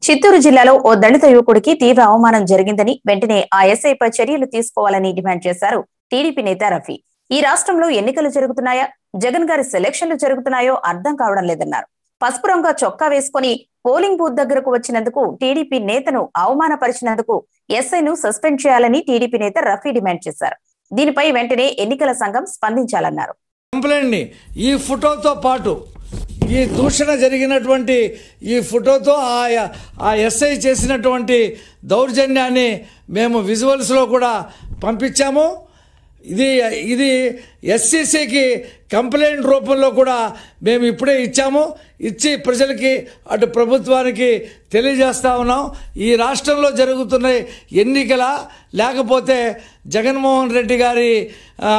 చిత్తూరు జిల్లాలో ఓ దళిత యువకుడికి తీవ్ర అవమానం జరిగిందని వెంటనే ఆ ఎస్ఐపై చర్యలు తీసుకోవాలని డిమాండ్ చేశారు టీడీపీ నేత రఫీ ఈ రాష్ట్రంలో ఎన్నికలు జరుగుతున్నాయా జగన్ గారి సెలక్షన్లు జరుగుతున్నాయో అర్థం కావడం లేదన్నారు పసుపు రంగు చొక్కా వేసుకుని పోలింగ్ బూత్ దగ్గరకు వచ్చినందుకు టీడీపీ నేతను అవమానపరిచినందుకు ఎస్ఐను సస్పెండ్ చేయాలని టీడీపీ నేత రఫీ డిమాండ్ చేశారు దీనిపై వెంటనే ఎన్నికల సంఘం స్పందించాలన్నారు కంప్లైంట్ని ఈ ఫోటోతో పాటు ఈ దూషణ జరిగినటువంటి ఈ ఫోటోతో ఆ ఆ ఎస్ఐ చేసినటువంటి దౌర్జన్యాన్ని మేము విజువల్స్లో కూడా పంపించాము ఇది ఇది ఎస్సీసీకి కంప్లైంట్ రూపంలో కూడా మేము ఇప్పుడే ఇచ్చాము ఇచ్చి ప్రజలకి అటు ప్రభుత్వానికి తెలియజేస్తా ఉన్నాం ఈ రాష్ట్రంలో జరుగుతున్న ఎన్నికల లేకపోతే జగన్మోహన్ రెడ్డి గారి ఆ,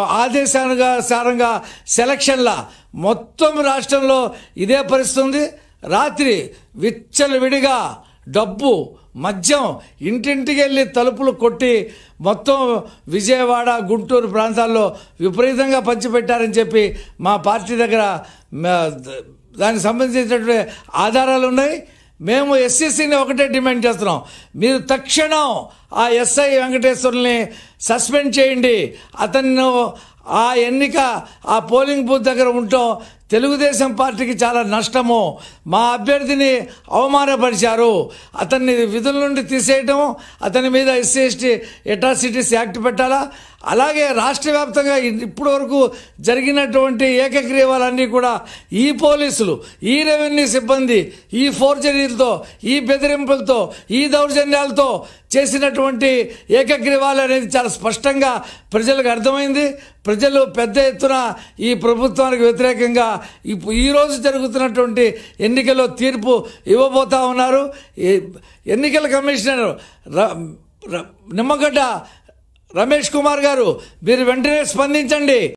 ఆదేశానుసారంగా సెలక్షన్ల మొత్తం రాష్ట్రంలో ఇదే పరిస్థితి ఉంది రాత్రి విచ్చలవిడిగా డబ్బు మద్యం ఇంటింటికి వెళ్ళి తలుపులు కొట్టి మొత్తం విజయవాడ గుంటూరు ప్రాంతాల్లో విపరీతంగా పంచిపెట్టారని చెప్పి మా పార్టీ దగ్గర మ- దానికి సంబంధించినటువంటి ఆధారాలు ఉన్నాయి మేము ఎస్సీసీని ఒకటే డిమాండ్ చేస్తున్నాం మీరు తక్షణం ఆ ఎస్ఐ వెంకటేశ్వర్ని సస్పెండ్ చేయండి అతను ఆ ఎన్నిక ఆ పోలింగ్ బూత్ దగ్గర ఉండటం తెలుగుదేశం పార్టీకి చాలా నష్టము మా అభ్యర్థిని అవమానపరిచారు అతన్ని విధుల నుండి తీసేయటం అతని మీద ఎస్సీ ఎస్టీ ఎటాసిటీస్ యాక్ట్ పెట్టాలా అలాగే రాష్ట్ర వ్యాప్తంగా ఇప్పటి వరకు జరిగినటువంటి ఏకగ్రీవాలన్నీ కూడా ఈ పోలీసులు ఈ రెవెన్యూ సిబ్బంది ఈ ఫోర్జరీలతో ఈ బెదిరింపులతో ఈ దౌర్జన్యాలతో చేసినటువంటి ఏకగ్రీవాలు అనేది చాలా స్పష్టంగా ప్రజలకు అర్థమైంది ప్రజలు పెద్ద ఎత్తున ఈ ప్రభుత్వానికి వ్యతిరేకంగా ఇప్పు- ఈరోజు జరుగుతున్నటువంటి ఎన్నికల్లో తీర్పు ఇవ్వబోతా ఉన్నారు ఈ ఎన్నికల కమిషనర్ ర- ర- నిమ్మగడ్డ రమేష్ కుమార్ గారు మీరు వెంటనే స్పందించండి